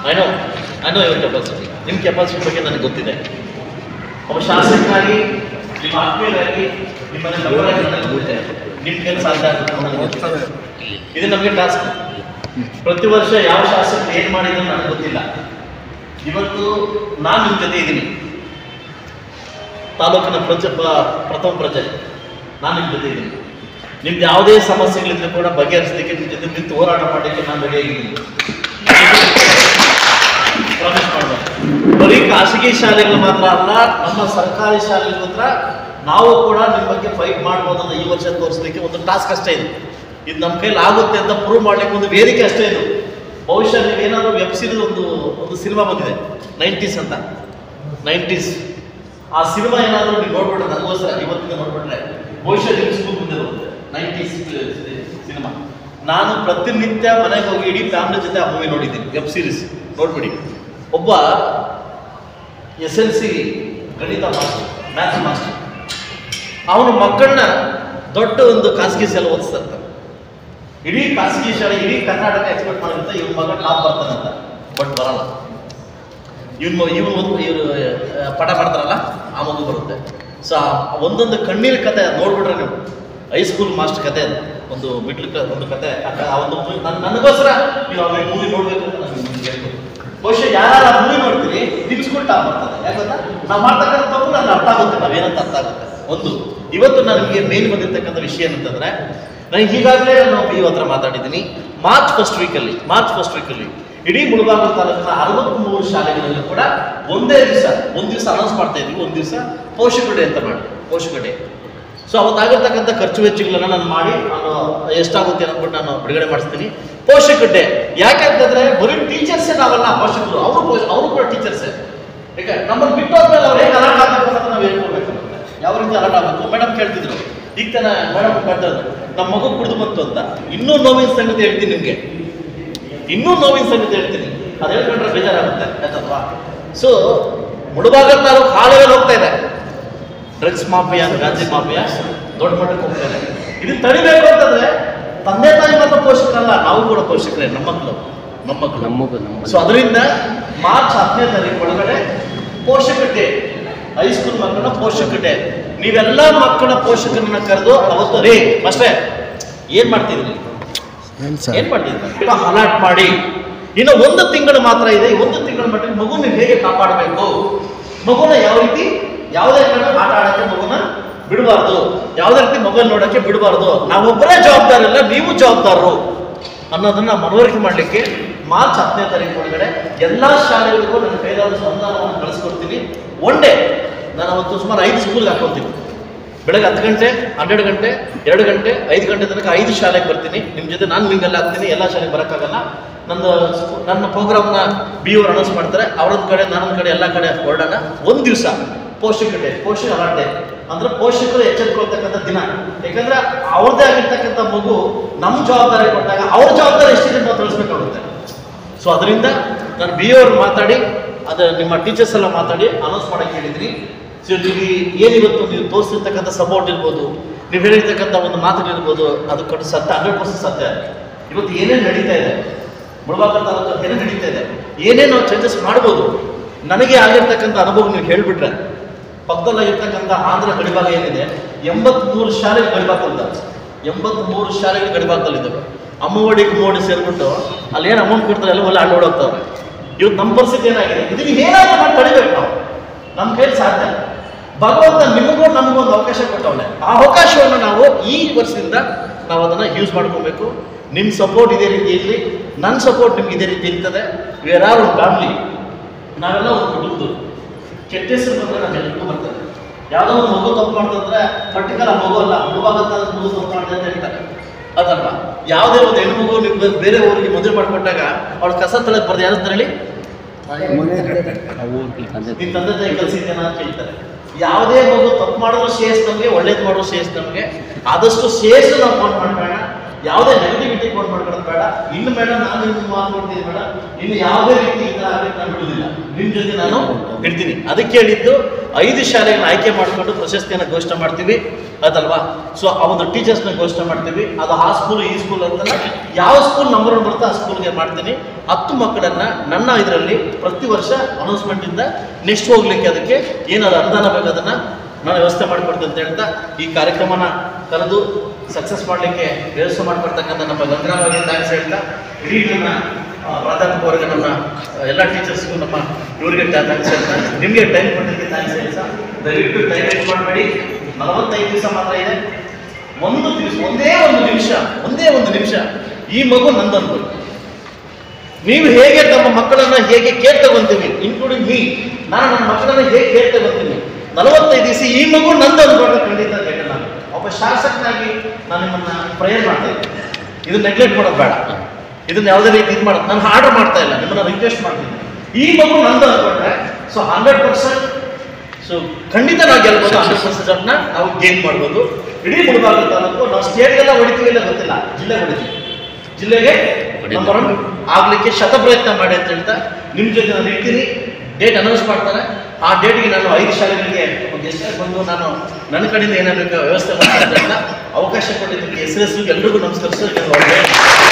I know I know your capacity ನಿಮ್ಮ capacity ಬಗ್ಗೆ ನನಗೆ ಗೊತ್ತಿದೆ ಒಬ್ಬ ಶಾಸಕರಾಗಿ ನಿಮ್ಮ ಆತ್ಮೀಯರಾಗಿ ನಿಮ್ಮನ್ನ ನಂಬರಾಗಿ ನನಗೆ ಗೊತ್ತಿದೆ ನಿಮ್ಮ ಕೆಲಸ ಸಾಧ್ಯ ಆಗುತ್ತೆ ಅಂತ ನನಗೆ ಗೊತ್ತಿದೆ. ಇದು ನಮಗೆ ಟಾಸ್ಕ್ ಪ್ರತಿ ವರ್ಷ ಯಾವ ಶಾಸಕರು ಏನು ಮಾಡಿದ್ರು ನನಗೆ ಗೊತ್ತಿಲ್ಲ ಇವತ್ತು ನಾನು ನಿಮ್ಮ ಜೊತೆ ಇದ್ದೀನಿ ತಾಲೂಕಿನ ಪ್ರಜ ಪ- ಪ್ರಥಮ ಪ್ರಜೆ ನಾನು ನಿಮ್ಮ ಜೊತೆ ಇದ್ದೀನಿ ನಿಮ್ದು ಯಾವುದೇ ಸಮಸ್ಯೆಗಳಿದ್ರೆ ಕೂಡ ಬಗೆಹರಿಸಲಿಕ್ಕೆ ನಿಮ್ಮ ಜೊತೆ ನಿಂತು ಹೋರಾಟ ಮಾಡಲಿಕ್ಕೆ ನಾನು ರೆಡಿಯಾಗಿದ್ದೀನಿ ಪ್ರಾಮಿಸ್ ಮಾಡಬೇಕು ಬರೀ ಖಾಸಗಿ ಶಾಲೆಗಳು ಮಾತ್ರ ಅಲ್ಲ ನಮ್ಮ ಸರ್ಕಾರಿ ಶಾಲೆಗಳ ಹತ್ರ ನಾವು ಕೂಡ ನಿಮ್ಮ ಬಗ್ಗೆ ಫೈಟ್ ಮಾಡ್ಬೋದು ಅಂತ ಈ ವರ್ಷ ತೋರಿಸ್ಲಿಕ್ಕೆ ಒಂದು ಟಾಸ್ಕ್ ಅಷ್ಟೇ ಇದು ಇದು ನಮ್ಮ ಕೈಲಿ ಆಗುತ್ತೆ ಅಂತ ಪ್ರೂವ್ ಮಾಡ್ಲಿಕ್ಕೆ ಒಂದು ವೇದಿಕೆ ಅಷ್ಟೇ ಇದು ಬಹುಶಃ ನೀವೇನಾದ್ರು ವೆಬ್ ಸೀರೀಸ್ ಒಂದು ಒಂದು ಸಿನಿಮಾ ಬಂದಿದೆ ನೈಂಟೀಸ್ ಅಂತ ನೈಂಟೀಸ್ ಆ ಸಿನಿಮಾ ಏನಾದರೂ ನೀವು ನೋಡ್ಬಿಟ್ರೆ ನನಗೋಸ್ಕರ ಇವತ್ತಿನ ನೋಡ್ಬಿಟ್ರೆ ಬಹುಶಃ ನಿಮ್ಮ ಸ್ಕೂಲ್ ಮುಂದೆ ಬರುತ್ತೆ ನೈಂಟೀಸ್ ಸಿನಿಮಾ ನಾನು ಪ್ರತಿನಿತ್ಯ ಮನೆಗೆ ಹೋಗಿ ಇಡೀ ಫ್ಯಾಮಿಲಿ ಜೊತೆ ಆ ಮೂವಿ ನೋಡಿದ್ದೀನಿ ವೆಬ್ ಸೀರೀಸ್ ನೋಡ್ಬಿಡಿ ಒಬ್ಬ ಎಸ್ ಎಲ್ ಸಿ ಗಣಿತ ಮಾಸ್ಟರ್ ಮ್ಯಾಥ್ಸ್ ಮಾಸ್ಟರ್ ಅವನ ಮಕ್ಕಳನ್ನ ದೊಡ್ಡ ಒಂದು ಖಾಸಗಿ ಶಾಲೆ ಓದಿಸ್ತಾರೆ ಇಡೀ ಖಾಸಗಿ ಶಾಲೆ ಇಡೀ ಕರ್ನಾಟಕ ಎಕ್ಸ್ಪೆಕ್ಟ್ ಮಾಡಿರುತ್ತೆ ಇವನ ಮಗ ಟಾಪ್ ಬರ್ತಾನಂತ ಬಟ್ ಬರಲ್ಲ ಇವನು ಇವನು ಒಂದು ಇವರು ಪಟ ಮಾಡ್ತಾರಲ್ಲ ಆ ಮಗು ಬರುತ್ತೆ ಸೊ ಒಂದೊಂದು ಕಣ್ಣೀರ್ ಕತೆ ಅದ್ ನೋಡ್ಬಿಟ್ರೆ ನೀವು ಹೈಸ್ಕೂಲ್ ಮಾಸ್ಟರ್ ಕತೆ ಅದು ಒಂದು ಮಿಡ್ಲ್ ಕ ಒಂದು ಕತೆ ಆ ಕ- ಆ ಒಂದು movie ನನ್ ನನಗೋಸ್ಕರ ನೀವು ಆ ಮೂವಿ ನೋಡ್ಬೇಕು ಅಂತ ನಾನು ನಿಮ್ಗೆ ಹೇಳ್ತೀನಿ ಬಹುಶಃ ಯಾರು ಆ ಮೂವಿ ನೋಡ್ತೀರಿ ನಿಮ್ಮ ಸ್ಕೂಲ್ ಟಾಪ್ ಬರ್ತದೆ ಯಾಕಂದ್ರೆ ನಾವು ಮಾಡ್ತಕ್ಕಂಥ ತಪ್ಪು ನನಗೆ ಅರ್ಥ ಆಗುತ್ತೆ ನಾವೇನಂತ ಅರ್ಥ ಆಗುತ್ತೆ ಒಂದು ಇವತ್ತು ನನಗೆ ಮೇನ್ ಬಂದಿರ್ತಕ್ಕಂಥ ವಿಷಯ ಏನಂತಂದ್ರೆ ನನಗೆ ಈಗಾಗಲೇ ನಾನು ಬಿ ಹತ್ರ ಮಾತಾಡಿದ್ದೀನಿ ಮಾರ್ಚ್ ಫಸ್ಟ್ ವೀಕಲ್ಲಿ ಮಾರ್ಚ್ ಫಸ್ಟ್ ವೀಕಲ್ಲಿ ಇಡೀ ಮುಳಬಾಗಿಲು ತಾಲೂಕಿನ ಅರವತ್ತ್ಮೂರು ಶಾಲೆಗಳಲ್ಲಿ ಕೂಡ ಒಂದೇ ದಿವಸ ಒಂದು ದಿವಸ ಅನೌನ್ಸ್ ಮಾಡ್ತಾ ಇದ್ವಿ ಒಂದು ದಿವಸ ಪೋಷಕ ಡೇ ಅಂತ ಮಾಡಿ ಪೋಷಕ ಡೇ ಸೊ ಅವತ್ತಾಗಿರ್ತಕ್ಕಂಥ ಖರ್ಚು ವೆಚ್ಚಗಳನ್ನ ನಾನು ಮಾಡಿ ನಾನು ಎಷ್ಟಾಗುತ್ತೆ ಅಂದ್ಬಿಟ್ಟು ನಾನು ಬಿಡುಗಡೆ ಮಾಡಿಸ್ತೀನಿ ಪೋಷಕ ಡೇ ಯಾಕೆಂತಂದ್ರೆ ಬರೀ ಟೀಚರ್ಸೇ ನಾವಲ್ಲ ಪೋಷಕರು ಅವರು ಪೋಷ ಅವರು ಕೂಡ ಟೀಚರ್ಸೇ ಈಗ ನಮ್ಮನ್ನು ಬಿಟ್ಟು ಹೋದ್ಮೇಲೆ ಅವ್ರು ಹೇಗೆ ಅಲರ್ಟ್ ಆಗಬೇಕು ಅಂತ ನಾವು ಹೇಳ್ಕೊಡ್ಬೇಕು ಯಾವ ರೀತಿ ಅಲರ್ಟ್ ಆಗಬೇಕು ಮೇಡಮ್ ಕೇಳ್ತಿದ್ರು ಈಗ ತಾನ ಮೇಡಮ್ ಕೇಳ್ತಾ ಇದ್ರು ನಮ್ಮ ಮಗು ಕುಡಿದು ಬಂತು ಅಂತ ಇನ್ನೂ ನೋವಿನ ಸಂಗತಿ ಹೇಳ್ತೀನಿ ನಿಮಗೆ ಇನ್ನೂ ನೋವಿನ ಸಂಗತಿ ಹೇಳ್ತೀನಿ ಅದು ಹೇಳ್ಕೊಂಡ್ರೆ ಬೇಜಾರಾಗುತ್ತೆ ಯಾಕಲ್ವಾ ಸೊ ಮುಳುಬಾಗ ತಾಲೂಕು ಹಾಳೆಯಲ್ಲಿ ಹೋಗ್ತಾ ಇದೆ ಡ್ರಗ್ಸ್ ಮಾಫಿಯಾ ಗಾಂಜಿ ಮಾಫಿಯಾ ದೊಡ್ಡ ಮಟ್ಟಕ್ಕೆ ಹೋಗ್ತಾ ಇದೆ ಇದನ್ನ ತಡಿಬೇಕು ಅಂತಂದ್ರೆ ತಂದೆ ತಾಯಿ ಮಾತ್ರ ಪೋಷಕರಲ್ಲ ನಾವು ಕೂಡ ಪೋಷಕರೇ ನಮ್ಮ ಮಕ್ಕಳು ನಮ್ಮ ಮಕ್ಕಳು ನಮಗೂ ನಮ್ಮ ಸೊ ಅದರಿಂದ ಮಾರ್ಚ್ ಹತ್ತನೇ ತಾರೀಕು ಒಳಗಡೆ ಪೋಷಕ ಡೇ ಹೈಸ್ಕೂಲ್ ಮಕ್ಕಳ ಪೋಷಕ ಡೇ ನೀವೆಲ್ಲ ಮಕ್ಕಳ ಪೋಷಕರನ್ನ ಕರೆದು ಅವತ್ತು ರೇ ಅಷ್ಟೇ ಏನ್ ಮಾಡ್ತಿದ್ರಿ ಏನು ಸರ್ ಏನ್ ಮಾಡ್ತಿದ್ರಿ ಅಲರ್ಟ್ ಮಾಡಿ ಇನ್ನು ಒಂದು ತಿಂಗಳು ಮಾತ್ರ ಇದೆ ಈ ಒಂದು ತಿಂಗಳ ಮಟ್ಟಿಗೆ ಮಗು ನೀವು ಹೇಗೆ ಕಾಪಾಡಬೇಕು ಮಗುನ ಯಾವ ರೀತಿ ಯಾವುದೇ ಕಾರಣ ಆಟ ಆಡಕ್ಕೆ ಮಗುನ ಬಿಡಬಾರ್ದು ಯಾವುದೇ ರೀತಿ ಮೊಬೈಲ್ ನೋಡಕ್ಕೆ ಬಿಡಬಾರ್ದು ನಾವೊಬ್ಬರೇ ಜವಾಬ್ದಾರಲ್ಲ ನೀವು ಜವಾಬ್ದಾರರು ಅನ್ನೋದನ್ನ ಮನವರಿಕೆ ಮಾಡಲಿಕ್ಕೆ ಮಾರ್ಚ್ ಹತ್ತನೇ ತಾರೀಕು ಒಳಗಡೆ ಎಲ್ಲಾ ಶಾಲೆಗಳಿಗೂ ನನ್ನ ಕೈಲಾದ ಸಂಧಾನವನ್ನು ಕಳಿಸ್ಕೊಡ್ತೀನಿ ಒನ್ ಡೇ ನಾನು ಅವತ್ತು ಸುಮಾರು ಐದು ಸ್ಕೂಲ್ಗೆ ಹಾಕೊಳ್ತೀನಿ ಬೆಳಗ್ಗೆ ಹತ್ತು ಗಂಟೆ ಹನ್ನೆರಡು ಗಂಟೆ ಎರಡು ಗಂಟೆ ಐದು ಗಂಟೆ ತನಕ ಐದು ಶಾಲೆಗೆ ಬರ್ತೀನಿ ನಿಮ್ಮ ಜೊತೆ ನಾನು ಮಿಂಗಲ್ ಆಗ್ತೀನಿ ಎಲ್ಲ ಶಾಲೆಗೆ ಬರೋಕ್ಕಾಗಲ್ಲ ನನ್ನ ಸ್ಕೂ- ನನ್ನ ಪ್ರೋಗ್ರಾಮ್ನ ಬಿ ಅವ್ರು ಅನೌನ್ಸ್ ಮಾಡ್ತಾರೆ ಅವರೊಂದು ಕಡೆ ನಾನೊಂದು ಕಡೆ ಎಲ್ಲ ಕಡೆ ಹೊರಡೋಣ ಒಂದು ದಿವಸ ಪೋಷಕ ಡೇ ಪೋಷಕ ಅಲಾಟ್ ಡೇ ಅಂದ್ರೆ ಪೋಷಕರು ಎಚ್ಚರಿಕೊಳ್ತಕ್ಕಂಥ ದಿನ ಯಾಕಂದ್ರೆ ಅವ್ರದ್ದೇ ಆಗಿರ್ತಕ್ಕಂಥ ಮಗು ನಮ್ಮ ಜವಾಬ್ದಾರಿ ಕೊಟ್ಟಾಗ ಅವ್ರ ಜವಾಬ್ದಾರಿ ಎಷ್ಟಿದೆ ನಾವು ತಿಳಿಸ್ಬೇಕಾಗುತ್ತೆ ಸೊ ಅದರಿಂದ ನಾನು ಬಿ ಅವ್ರು ಮಾತಾಡಿ ಅದು ನಿಮ್ಮ ಟೀಚರ್ಸ್ ಎಲ್ಲ ಮಾತಾಡಿ ಅನೌನ್ಸ್ ಮಾಡಕ್ಕೆ ಹೇಳಿದ್ರಿ ಸೊ ನೀವು ಏನಿವತ್ತು ನೀವು ತೋರಿಸಿರ್ತಕ್ಕಂಥ ಸಪೋರ್ಟ್ ಇರ್ಬೋದು ನೀವು ಹೇಳಿರ್ತಕ್ಕಂಥ ಒಂದು ಮಾತುಗಳಿರ್ಬೋದು ಅದು ಕೊಟ್ಟು ಸತ್ಯ ಹಂಡ್ರೆಡ್ ಪರ್ಸೆಂಟ್ ಸತ್ಯ ಇವತ್ತು ಏನೇನು ನಡೀತಾ ಇದೆ ಮುಳಬಾಗ ತಾಲೂಕು ಏನೇನು ನಡೀತಾ ಇದೆ ಏನೇನು ನಾವು ಚೇಂಜಸ್ ಮಾಡ್ಬೋದು ನನಗೆ ಆಗಿರ್ತಕ್ಕಂಥ ಅನುಭವ ನೀವು ಹೇಳಿಬಿಟ್ರೆ ಪಕ್ಕದಲ್ಲಾಗಿರ್ತಕ್ಕಂಥ ಆಂಧ್ರ ಗಡಿಭಾಗ ಏನಿದೆ ಎಂಬತ್ಮೂರು ಶಾಲೆಗೆ ಗಡಿಭಾಗದ ಎಂಬತ್ಮೂರು ಶಾಲೆಗಳು ಗಡಿಭಾಗದಲ್ಲಿದ್ದಾವೆ ಅಮ್ಮఒಡಿ ಗುಮ್ಮೋಡಿ ಸೇರ್ಬಿಟ್ಟು ಅಲ್ಲಿ ಏನು ಅಮೌಂಟ್ ಕೊಡ್ತಾರೆ ಎಲ್ಲ ಒಳ್ಳೆ ಹಣ್ಣು ಹೋಗ್ತಾವ್ರೆ ಇವತ್ತು ನಮ್ಮ ಪರಿಸ್ಥಿತಿ ಏನಾಗಿದೆ ಇದನ್ನ ಏನಾದ್ರೂ ಮಾಡಿ ತಡಿಬೇಕು ನಾವು ನಮ್ಮ ಕೈಲಿ ಸಾಧ್ಯ ಭಗವಂತ ನಿಮಗೂ ನಮಗೂ ಒಂದು ಅವಕಾಶ ಕೊಟ್ಟವನೆ ಆ ಅವಕಾಶವನ್ನು ನಾವು ಈ ವರ್ಷದಿಂದ ನಾವು ಅದನ್ನು ಯೂಸ್ ಮಾಡ್ಕೊಬೇಕು ನಿಮ್ಮ ಸಪೋರ್ಟ್ ಇದೇ ರೀತಿ ಇರಲಿ ನನ್ನ ಸಪೋರ್ಟ್ ನಿಮ್ಗೆ ಇದೇ ರೀತಿ ಇರ್ತದೆ ವೇರ್ ಆರ್ ಒಂದು ಫ್ಯಾಮ್ಲಿ ನಾವೆಲ್ಲ ಒಂದು ಕುಟುಂಬದವರು ಕೆಟ್ಟ ಹೆಸರು ಬಂದ್ರೆ ನಾನು ಎಲ್ರಿಗೂ ಬರ್ತದೆ ಯಾವುದೋ ಒಂದು ಮಗು ತಪ್ಪು ಮಾಡ್ತಂದ್ರೆ ಪರ್ಟಿಕಲ್ ಆ ಮಗು ಅಲ್ಲ ಮುಳುವಾಗಂತ ಮಗು ತಪ್ಪು ಮಾಡಿದೆ ಅಂತ ಹೇಳ್ತಾರೆ ಅದಲ್ಲ ಯಾವುದೇ ಒಂದು ಹೆಣ್ಮಗು ನೀವು ಬೇರೆ ಊರಿಗೆ ಮದುವೆ ಮಾಡಿಕೊಟ್ಟಾಗ ಅವ್ಳು ಕಸ ತಳಕ್ ಬರ್ದು ಯಾರು ಹೇಳಿ ಅವು ಇಲ್ಲಿ ತಂದೆ ನಿನ್ನ ತಂದೆ ತಾಯಿ ಕಲಿಸಿದ್ದೇನ ಅಂತ ಕೇಳ್ತಾರೆ ಯಾವುದೇ ಮಗು ತಪ್ಪು ಮಾಡೋದು ಶೇಷ್ ನಮಗೆ ಒಳ್ಳೇದು ಮಾಡೋದು ಶೇಷ್ ನಮಗೆ ಆದಷ್ಟು ಶೇಷ ನಾವು ಫೋನ್ ಮಾಡೋಣ ಯಾವುದೇ ನೆಗೆಟಿವಿಟಿ ಕೊಂಡು ಮಾಡ್ಕೊಳ್ಳೋದು ಬೇಡ ಇನ್ನು ಮೇಡಮ್ ನಾನು ನಿಮ್ಗೆ ಮಾತು ಕೊಡ್ತೀನಿ ಬೇಡ ಇನ್ನು ಯಾವುದೇ ರೀತಿ ಈ ಥರ ಆಗಕ್ಕೆ ನಾನು ಬಿಡುವುದಿಲ್ಲ ನಿಮ್ಮ ಜೊತೆ ನಾನು ಇಡ್ತೀನಿ ಅದಕ್ಕೆ ಹೇಳಿದ್ದು ಐದು ಶಾಲೆಗಳನ್ನ ಆಯ್ಕೆ ಮಾಡಿಕೊಂಡು ಪ್ರಶಸ್ತಿಯನ್ನು ಘೋಷಣೆ ಮಾಡ್ತೀವಿ ಅದಲ್ವಾ ಸೊ ಆ ಒಂದು ಟೀಚರ್ಸ್ನ ಘೋಷಣೆ ಮಾಡ್ತೀವಿ ಅದು ಆ ಸ್ಕೂಲ್ ಈ ಸ್ಕೂಲ್ ಅಂತಲ್ಲ ಯಾವ ಸ್ಕೂಲ್ ನಂಬರ್ ಒನ್ ಬರುತ್ತೋ ಆ ಸ್ಕೂಲ್ಗೆ ಮಾಡ್ತೀನಿ ಹತ್ತು ಮಕ್ಕಳನ್ನ ನನ್ನ ಇದರಲ್ಲಿ ಪ್ರತಿ ವರ್ಷ ಅನೌನ್ಸ್ಮೆಂಟಿಂದ ನೆಕ್ಸ್ಟ್ ಹೋಗ್ಲಿಕ್ಕೆ ಅದಕ್ಕೆ ಏನಾದ್ರು ಅನುದಾನ ಬೇಕು ಅದನ್ನ ನಾನು ವ್ಯವಸ್ಥೆ ಮಾಡಿಕೊಡ್ತೀನಿ ಅಂತ ಹೇಳ್ತಾ ಈ ಕಾರ್ಯಕ್ರಮನ ಕರೆದು ಸಕ್ಸಸ್ ಮಾಡಲಿಕ್ಕೆ ವ್ಯವಸ್ಥೆ ಮಾಡಿಕೊಡ್ತಕ್ಕಂಥ ನಮ್ಮ ಗಂಗರಾಮಗೆ ಥ್ಯಾಂಕ್ಸ್ ಹೇಳ್ತಾ ಇಡೀ ನನ್ನ ಆ, ಪ್ರಾಧ್ಯಾಪಕರಿಗೆ ನಮ್ಮ ಆ, ಎಲ್ಲ ಟೀಚರ್ಸ್ಗೂ ನಮ್ಮ ಇವರಿಗೆ ಥ್ಯಾಂಕ್ಸ್ ಹೇಳ್ತಾ ನಿಮಗೆ ಟೈಮ್ ಕೊಟ್ಟಿದ್ದಕ್ಕೆ ಥ್ಯಾಂಕ್ಸ್ ಹೇಳ್ತಾ ದಯವಿಟ್ಟು ಟೈಮ್ ವೇಸ್ಟ್ ಮಾಡಬೇಡಿ ನಲವತ್ತೈದು ದಿವಸ ಮಾತ್ರ ಇದೆ ಒಂದು ದಿವಸ ಒಂದೇ ಒಂದು ನಿಮಿಷ ಒಂದೇ ಒಂದು ನಿಮಿಷ ಈ ಮಗು ನಂದನ್ದು ನೀವು ಹೇಗೆ ತಮ್ಮ ಮಕ್ಕಳನ್ನ ಹೇಗೆ ಕೇರ್ ತಗೊಂತೀವಿ ಇನ್ಕ್ಲೂಡಿಂಗ್ ಮೀ ನಾನು ನನ್ನ ಮಕ್ಕಳನ್ನ ಹೇಗೆ ಕೇರ್ ತಗೊಂತೀನಿ ನಲವತ್ತೈದು ದಿವಸ ಈ ಮಗು ನಂದು ಅಂದ್ಕೊಂಡ್ರೆ ಖಂಡಿತ ಕೆಟ್ಟಲ್ಲ ಒಬ್ಬ ಶಾಸಕನಾಗಿ ನಾನು ನಿಮ್ಮನ್ನ ಪ್ರೇಯರ್ ಮಾಡ್ತಾ ಇದ್ದೀನಿ ಇದು ನೆಗ್ಲೆಕ್ಟ್ ಮಾಡೋದು ಬೇಡ ಇದನ್ನ ಯಾವುದೇ ರೀತಿ ಇದು ಮಾಡೋದು ನಾನು ಆರ್ಡರ್ ಮಾಡ್ತಾ ಇಲ್ಲ ನಿಮ್ಮನ್ನ ರಿಕ್ವೆಸ್ಟ್ ಮಾಡ್ತೀನಿ ಈ ಮಗು ನಂದು ಅಂದ್ಕೊಂಡ್ರೆ ಸೊ ಹಂಡ್ರೆಡ್ ಪರ್ಸೆಂಟ್ ಸೊ ಖಂಡಿತ ನಾವು ಗೆಲ್ಬೋದು ಹಂಡ್ರೆಡ್ ಪರ್ಸೆಂಟ್ ನಾವು ಗೇನ್ ಮಾಡ್ಬೋದು ಇಡೀ ಮುಳುಬಾಗ ತಾಲೂಕು ನಾವು ಸ್ಟೇಟ್ಗೆಲ್ಲ ಹೊಡಿತೀವಿ ಇಲ್ಲ ಗೊತ್ತಿಲ್ಲ ಜಿಲ್ಲೆ ಹೊಡಿತೀವಿ ಜಿಲ್ಲೆಗೆ ನಂಬರ್ ಒನ್ ಆಗ್ಲಿಕ್ಕೆ ಶತ ಪ್ರಯತ್ನ ಮಾಡಿ ಅಂತ ಹೇಳ್ತಾ ನಿಮ್ಮ ಜೊತೆ ನಾನು ಇರ್ತೀನಿ ಡೇಟ್ ಅನೌನ್ಸ್ ಮಾಡ್ತಾರೆ ಆ ಡೇಟ್ಗೆ ನಾನು ಐದು ಶಾಲೆಗಳಿಗೆ ಗೆಸ್ಟ್ ಬಂದು ನಾನು ನನ್ನ ಕಡೆಯಿಂದ ಏನಾಗಬೇಕು ವ್ಯವಸ್ಥೆ ಮಾಡ್ತೀನಿ ಅಂತ ಹೇಳ್ತಾ ಅವಕಾಶ ಕೊಟ್ಟಿದ್ದಕ್ಕೆ ಹೆಸರು ಎಲ್ರಿಗೂ ನಮಸ್ಕರಿಸೋದು